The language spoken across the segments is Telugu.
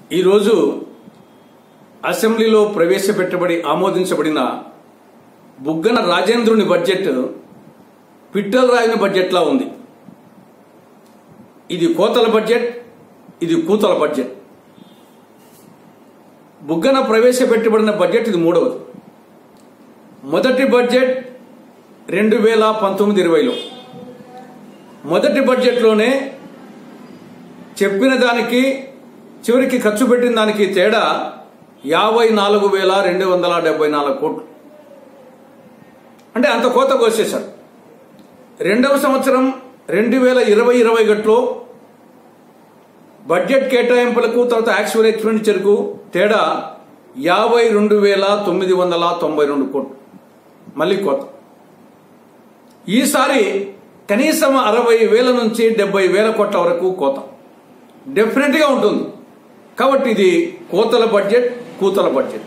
ఈరోజు అసెంబ్లీలో ప్రవేశపెట్టబడి ఆమోదించబడిన బుగ్గన రాజేంద్రుని బడ్జెట్ పిట్టల రాయని బడ్జెట్లా ఉంది ఇది కోతల బడ్జెట్ ఇది కూతల బడ్జెట్ బుగ్గన ప్రవేశపెట్టబడిన బడ్జెట్ ఇది మూడవది మొదటి బడ్జెట్ రెండు వేల పంతొమ్మిది ఇరవైలో మొదటి బడ్జెట్లోనే చెప్పిన దానికి చివరికి ఖర్చు పెట్టిన దానికి తేడా యాభై నాలుగు వేల రెండు వందల డెబ్బై నాలుగు కోట్లు అంటే అంత కోత కోసేశారు రెండవ సంవత్సరం రెండు వేల ఇరవై ఇరవై ఒకటిలో బడ్జెట్ కేటాయింపులకు తర్వాత యాక్చువల్ ఎక్స్పెండిచర్కు తేడా యాభై రెండు వేల తొమ్మిది వందల తొంభై రెండు కోట్లు మళ్ళీ కోత ఈసారి కనీసం అరవై వేల నుంచి డెబ్బై వేల కోట్ల వరకు కోత డెఫినెట్గా ఉంటుంది కాబట్టి ఇది కోతల బడ్జెట్ కూతల బడ్జెట్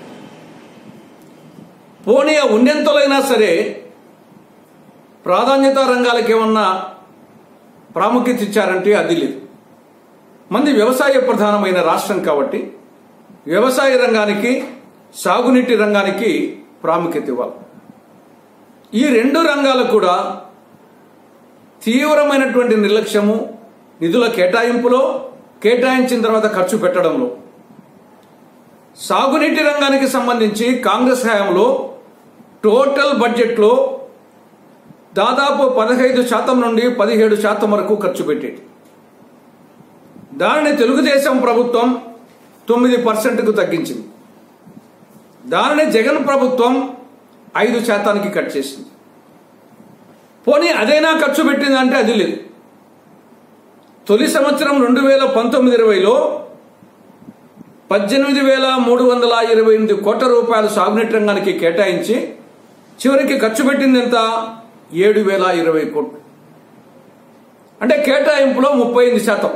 పోనీ ఆ ఉన్నెంతలైనా సరే ప్రాధాన్యత రంగాలకు ఏమన్నా ప్రాముఖ్యత ఇచ్చారంటే అది లేదు మంది వ్యవసాయ ప్రధానమైన రాష్ట్రం కాబట్టి వ్యవసాయ రంగానికి సాగునీటి రంగానికి ప్రాముఖ్యత ఇవ్వాలి ఈ రెండు రంగాలు కూడా తీవ్రమైనటువంటి నిర్లక్ష్యము నిధుల కేటాయింపులో కేటాయించిన తర్వాత ఖర్చు పెట్టడంలో సాగునీటి రంగానికి సంబంధించి కాంగ్రెస్ హయాంలో టోటల్ బడ్జెట్లో దాదాపు పదహైదు శాతం నుండి పదిహేడు శాతం వరకు ఖర్చు పెట్టేది దానిని తెలుగుదేశం ప్రభుత్వం తొమ్మిది పర్సెంట్కు తగ్గించింది దానిని జగన్ ప్రభుత్వం ఐదు శాతానికి కట్ చేసింది పోనీ అదైనా ఖర్చు పెట్టిందంటే అది లేదు తొలి సంవత్సరం రెండు వేల పంతొమ్మిది ఇరవైలో పద్దెనిమిది వేల మూడు వందల ఇరవై ఎనిమిది కోట్ల రూపాయలు సాగునీటి రంగానికి కేటాయించి చివరికి ఖర్చు పెట్టింది ఎంత ఏడు వేల ఇరవై కోట్లు అంటే కేటాయింపులో ముప్పై ఎనిమిది శాతం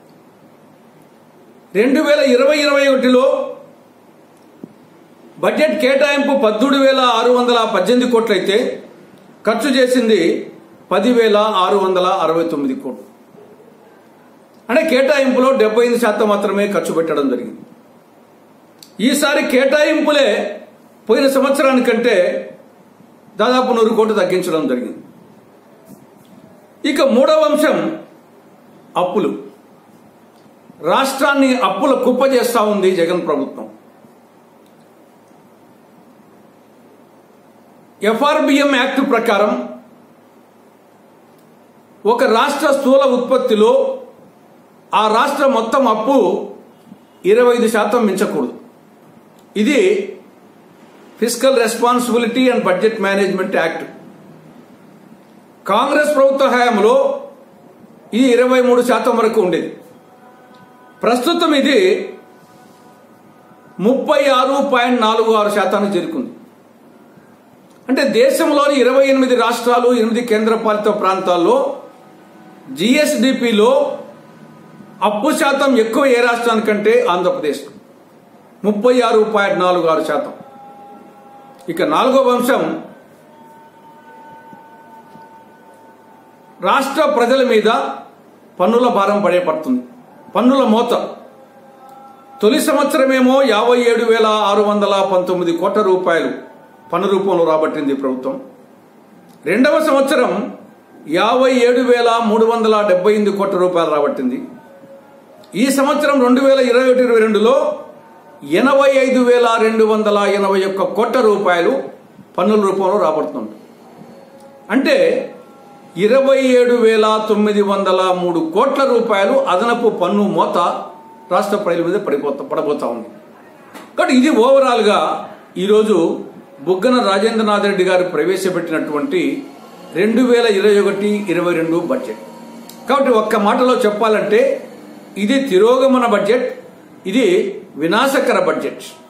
రెండు వేల ఇరవై ఇరవై ఒకటిలో బడ్జెట్ కేటాయింపు పద్దెనిమిది వేల ఆరు వందల పద్దెనిమిది కోట్లయితే ఖర్చు చేసింది పదివేల ఆరు వందల అరవై తొమ్మిది కోట్లు అంటే కేటాయింపులో డెబ్బై ఎనిమిది శాతం మాత్రమే ఖర్చు పెట్టడం జరిగింది ఈసారి కేటాయింపులే పోయిన సంవత్సరానికంటే దాదాపు నూరు కోట్లు తగ్గించడం జరిగింది ఇక మూడవ అంశం అప్పులు రాష్ట్రాన్ని అప్పుల కుప్ప చేస్తా ఉంది జగన్ ప్రభుత్వం ఎఫ్ఆర్బిఎం యాక్ట్ ప్రకారం ఒక రాష్ట్ర స్థూల ఉత్పత్తిలో ఆ రాష్ట్ర మొత్తం అప్పు ఇరవై ఐదు శాతం మించకూడదు ఇది physical responsibility and budget management act Congress ప్రభుత్వ హయాంలో ఇది ఇరవై మూడు శాతం వరకు ఉండేది ప్రస్తుతం ఇది ముప్పై ఆరు పాయింట్ నాలుగు ఆరు శాతానికి చేరుకుంది అంటే దేశంలోని ఇరవై ఎనిమిది రాష్ట్రాలు ఎనిమిది కేంద్రపాలిత ప్రాంతాల్లో జిఎస్డిపిలో అప్పు శాతం ఎక్కువ ఏ రాష్ట్రానికంటే ఆంధ్రప్రదేశ్ ముప్పై ఆరు పాయింట్ నాలుగు ఆరు శాతం ఇక నాలుగో అంశం రాష్ట్ర ప్రజల మీద పన్నుల భారం పడే పడుతుంది పన్నుల మోత తొలి సంవత్సరమేమో యాభై ఏడు వేల ఆరు వందల పంతొమ్మిది కోట్ల రూపాయలు పన్ను రూపంలో రాబట్టింది ప్రభుత్వం రెండవ సంవత్సరం యాభై ఏడు వేల మూడు వందల డెబ్బై ఎనిమిది కోట్ల రూపాయలు రాబట్టింది ఈ సంవత్సరం రెండు వేల ఇరవై ఒకటి ఇరవై రెండులో ఎనభై ఐదు వేల రెండు వందల ఎనభై ఒక్క కోట్ల రూపాయలు పన్నుల రూపంలో రాబడుతుంది అంటే ఇరవై ఏడు వేల తొమ్మిది వందల మూడు కోట్ల రూపాయలు అదనపు పన్ను మోత రాష్ట్ర ప్రజల మీద పడిపోతా పడబోతా ఉంది కాబట్టి ఇది ఓవరాల్గా ఈరోజు బుగ్గన రాజేంద్రనాథ్ రెడ్డి గారు ప్రవేశపెట్టినటువంటి రెండు వేల ఇరవై ఒకటి ఇరవై రెండు బడ్జెట్ కాబట్టి ఒక్క మాటలో చెప్పాలంటే ఇది తిరోగమన బడ్జెట్ ఇది వినాశకర బడ్జెట్